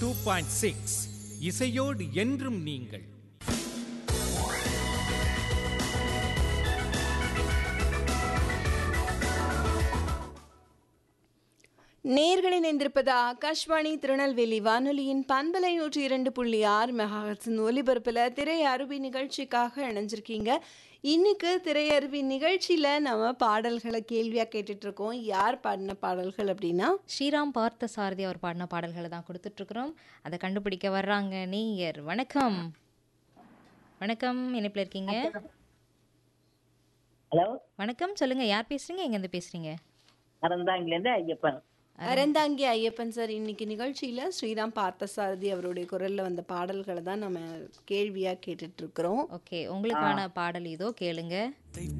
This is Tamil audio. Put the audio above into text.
டூ பாயிண்ட் சிக்ஸ் இசையோடு என்றும் நீங்கள் நேர்கள் இணைந்திருப்பது ஆகாஷ்வாணி திருநெல்வேலி வானொலியின் பண்பலை நூற்றி இரண்டு புள்ளி ஆறு மெகாஹர்ட்ஸின் ஒலிபரப்பில் திரையருவி நிகழ்ச்சிக்காக இணைஞ்சிருக்கீங்க இன்னைக்கு திரையருவி நிகழ்ச்சியில் நம்ம பாடல்களை கேள்வியாக கேட்டுட்டு இருக்கோம் யார் பாடின பாடல்கள் அப்படின்னா ஸ்ரீராம் பார்த்த சாரதி அவர் பாடின பாடல்களை தான் கொடுத்துட்ருக்குறோம் அதை கண்டுபிடிக்க வர்றாங்க நீயர் வணக்கம் வணக்கம் இணைப்பில் இருக்கீங்க ஹலோ வணக்கம் சொல்லுங்க யார் பேசுறீங்க எங்கேருந்து பேசுறீங்க அறந்தாங்கிலேருந்து ஐயப்பன் அறந்தாங்கி ஐயப்பன் சார் இன்னைக்கு நிகழ்ச்சியில் ஸ்ரீராம் பார்த்தசாரதி அவருடைய குரலில் வந்த பாடல்களை தான் நம்ம கேள்வியாக கேட்டுட்டு இருக்கிறோம் ஓகே உங்களுக்கான பாடல் இதோ கேளுங்க